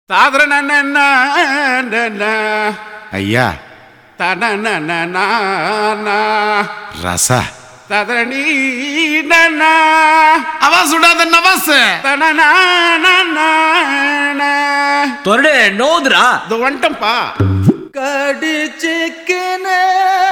தாதரன ஐயா தனன ரச ததரணி அவா சுடாத நவாஸ் தனன தொரடு நோதுரா இது வந்துட்டம்பா கடிச்சிக்கினே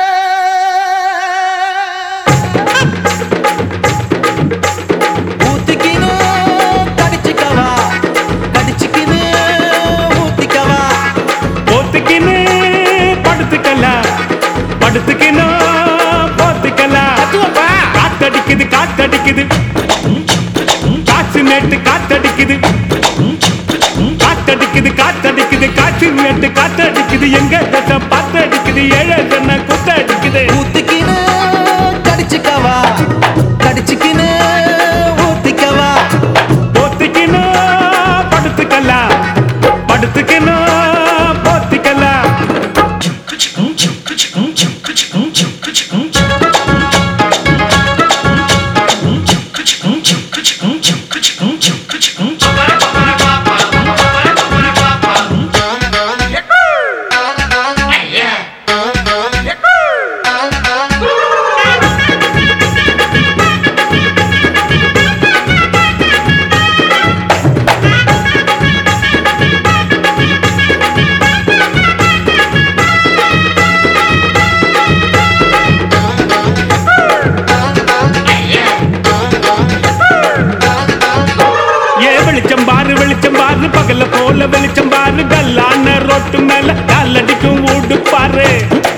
ஊத்திக்கினு கடிச்சிக்கவா கடிச்சிக்கினு ஊத்திக்கவா போத்துக்கின்னு படுத்துக்கலாம் படுத்துக்கின்னு போத்துக்கலாம் அதுவாப்பா காத்தடிக்குது காத்தடிக்குது காற்று நேட்டு காத்தடிக்குது காத்தடிக்குது காத்தடிக்குது காற்று நேட்டு காத்தடிக்குது எங்க தசை பாத்தடிக்குது ஏழை சொன்ன குத்தடிக்குது ஊத்திக்கினு கடிச்சிக்கவா கடிச்சிக்கினு ஊத்திக்கவா போத்துக்கின்னு படுத்துக்கலாம் படுத்துக்கின்னு போத்திக்கலாம் ஏ வெளிச்சம் பாரு வெளிச்சம் பாரு பகல போல வெளிச்சம் பாரு கல்லான ரோட்டு மேல காலடிக்கும் ஊடு பாரு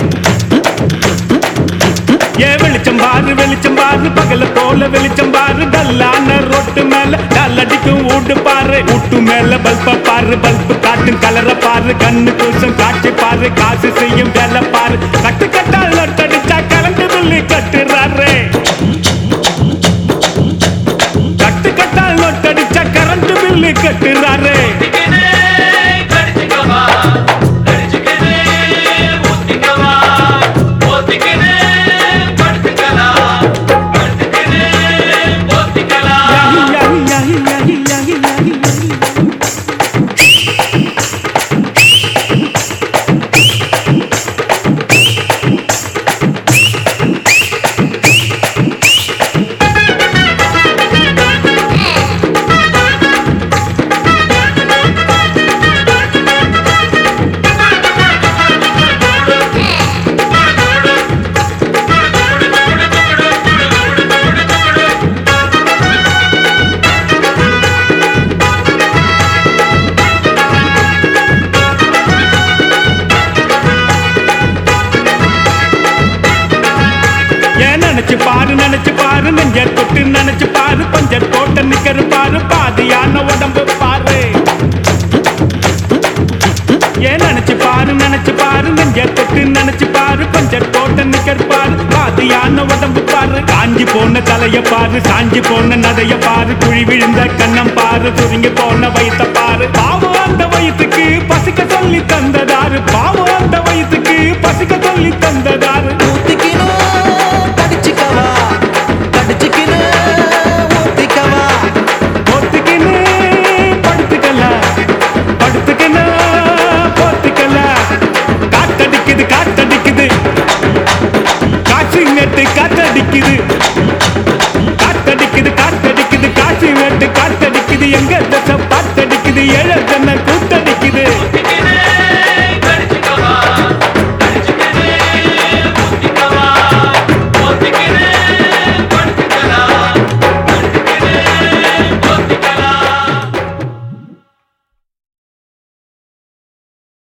ஏ வெளிச்சம் பாரு வெளிச்சம் பாரு பகல போல வெளிச்சம் பாரு கல்லான ரோட்டு மேல காலடிக்கும் ஊடு பாரு ஊட்டு மேல பல்ப பாரு பல்பு காட்டும் கலர பாரு கண்ணு கூசம் காட்சி பாரு காசு செய்யும் வேலை பாரு கட்டு கட்டால் நொட்டடிச்சா கலந்து புள்ளி கட்டுறாரு கட்டு கட்டால் நோட்டடிச்ச கரண்ட் பில்லு கட்டுறாரு யாஹி, யாஹி, யாஹி, யாஹி, யாஹி, யாஹி, யாஹி. ஏன் நினைச்சு பாரு நினைச்சு பாரு நெஞ்ச தொட்டு நினைச்சு பாரு பஞ்ச போட்ட நிக்கரு பாரு பாதியான உடம்பு பாரு ஏன் நினைச்சு பாரு நினைச்சு பாரு நெஞ்ச தொட்டு நினைச்சு பாரு பஞ்ச போட்ட நிக்கர் பாரு பாதியான உடம்பு பாரு காஞ்சி போன தலைய பாரு சாஞ்சி போன நதைய பாரு குழி விழுந்த கண்ணம் பாரு சுருங்கி போன வயித்த பாரு பாவம்